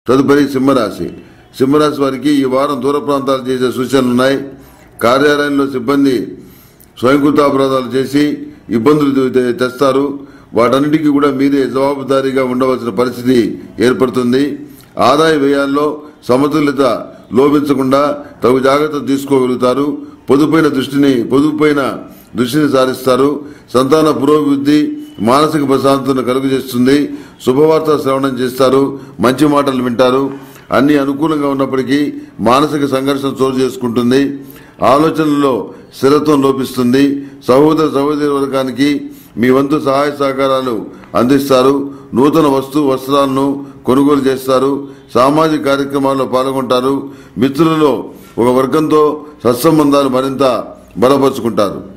తదుపరి సింహరాశి సింహరాశి వారికి ఈ వారం దూర ప్రాంతాలు చేసే సూచనలు ఉన్నాయి కార్యాలయంలో సిబ్బంది స్వయంకృతాపరాధాలు చేసి ఇబ్బందులు తె- తెస్తారు వాటన్నిటికీ కూడా మీరే జవాబుదారీగా ఉండవలసిన పరిస్థితి ఏర్పడుతుంది ఆదాయ వ్యయాల్లో సమతుల్యత లోపించకుండా తగు జాగ్రత్త తీసుకోగలుగుతారు పొదుపైన దృష్టిని పొదుపుపైన దృష్టిని సారిస్తారు సంతాన పురోభివృద్ధి మానసిక ప్రశాంతతను కలుగజేస్తుంది శుభవార్త శ్రవణం చేస్తారు మంచి మాటలు వింటారు అన్ని అనుకూలంగా ఉన్నప్పటికీ మానసిక సంఘర్షణ చోటు చేసుకుంటుంది ఆలోచనల్లో స్థిరత్వం లోపిస్తుంది సహోదర సహోదరి వర్గానికి మీ వంతు సహాయ సహకారాలు అందిస్తారు నూతన వస్తు వస్త్రాలను కొనుగోలు చేస్తారు సామాజిక కార్యక్రమాల్లో పాల్గొంటారు మిత్రులలో ఒక వర్గంతో సత్సంబంధాలు మరింత బలపరుచుకుంటారు